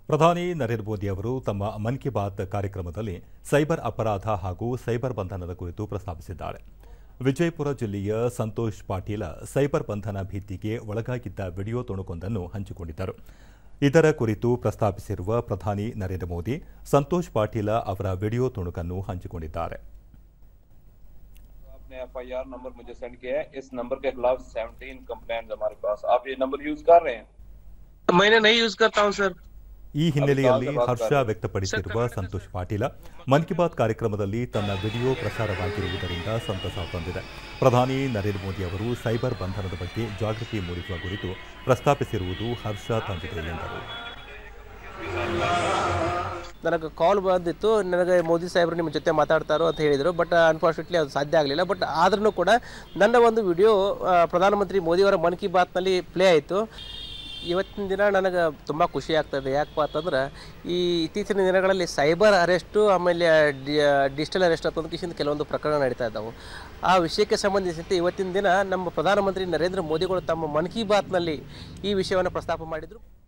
ಪ್ರಧಾನಿ ನರೇಂದ್ರ ಮೋದಿ ಅವರು ತಮ್ಮ ಮನ್ ಕಿ ಬಾತ್ ಕಾರ್ಯಕ್ರಮದಲ್ಲಿ ಸೈಬರ್ ಅಪರಾಧ ಹಾಗೂ ಸೈಬರ್ ಬಂಧನದ ಕುರಿತು ಪ್ರಸ್ತಾಪಿಸಿದ್ದಾರೆ ವಿಜಯಪುರ ಜಿಲ್ಲೆಯ ಸಂತೋಷ್ ಪಾಟೀಲ ಸೈಬರ್ ಬಂಧನ ಭೀತಿಗೆ ಒಳಗಾಗಿದ್ದ ವಿಡಿಯೋ ತುಣುಕೊಂದನ್ನು ಹಂಚಿಕೊಂಡಿದ್ದರು ಇದರ ಕುರಿತು ಪ್ರಸ್ತಾಪಿಸಿರುವ ಪ್ರಧಾನಿ ನರೇಂದ್ರ ಮೋದಿ ಸಂತೋಷ್ ಪಾಟೀಲ ಅವರ ವಿಡಿಯೋ ತುಣುಕನ್ನು ಹಂಚಿಕೊಂಡಿದ್ದಾರೆ आपने एफ आई आर नंबर मुझे सेंड किया है इस नंबर के खिलाफ 17 कंप्लेंट हमारे पास आप ये नंबर यूज कर रहे हैं मैंने नहीं यूज करता हूँ सर ಈ ಹಿನ್ನೆಲೆಯಲ್ಲಿ ಹರ್ಷ ವ್ಯಕ್ತಪಡಿಸಿರುವ ಸಂತೋಷ್ ಪಾಟೀಲ ಮನ್ ಕಿ ಬಾತ್ ಕಾರ್ಯಕ್ರಮದಲ್ಲಿ ತನ್ನ ವಿಡಿಯೋ ಪ್ರಸಾರವಾಗಿರುವುದರಿಂದ ಸಂತಸ ತಂದಿದೆ ಪ್ರಧಾನಿ ನರೇಂದ್ರ ಮೋದಿ ಅವರು ಸೈಬರ್ ಬಂಧನದ ಬಗ್ಗೆ ಜಾಗೃತಿ ಮೂಡಿಸುವ ಕುರಿತು ಪ್ರಸ್ತಾಪಿಸಿರುವುದು ಹರ್ಷ ತಂದಿದೆ ಎಂದರು ನನಗೆ ಕಾಲ್ ಬಂದಿತ್ತು ನನಗೆ ಮೋದಿ ಸಾಹೇಬರು ನಿಮ್ಮ ಜೊತೆ ಮಾತಾಡ್ತಾರೋ ಅಂತ ಹೇಳಿದರು ಬಟ್ ಅನ್ಫಾರ್ಚುನೇಟ್ಲಿ ಅದು ಸಾಧ್ಯ ಆಗಲಿಲ್ಲ ಬಟ್ ಆದ್ರೂ ಕೂಡ ನನ್ನ ಒಂದು ವಿಡಿಯೋ ಪ್ರಧಾನಮಂತ್ರಿ ಮೋದಿಯವರ ಮನ್ ಕಿ ಬಾತ್ನಲ್ಲಿ ಪ್ಲೇ ಆಯಿತು ಇವತ್ತಿನ ದಿನ ನನಗೆ ತುಂಬ ಖುಷಿ ಆಗ್ತದೆ ಯಾಕಪ್ಪ ಅಂತಂದ್ರೆ ಈ ಇತ್ತೀಚಿನ ದಿನಗಳಲ್ಲಿ ಸೈಬರ್ ಅರೆಸ್ಟು ಆಮೇಲೆ ಡಿಜಿಟಲ್ ಅರೆಸ್ಟ್ ಅಂತ ಕಿಶಿಂದ ಕೆಲವೊಂದು ಪ್ರಕರಣ ನಡೀತಾ ಇದ್ದಾವೆ ಆ ವಿಷಯಕ್ಕೆ ಸಂಬಂಧಿಸಿದಂತೆ ಇವತ್ತಿನ ದಿನ ನಮ್ಮ ಪ್ರಧಾನಮಂತ್ರಿ ನರೇಂದ್ರ ಮೋದಿಗಳು ತಮ್ಮ ಮನ್ ಕಿ ಬಾತ್ನಲ್ಲಿ ಈ ವಿಷಯವನ್ನು ಪ್ರಸ್ತಾಪ ಮಾಡಿದರು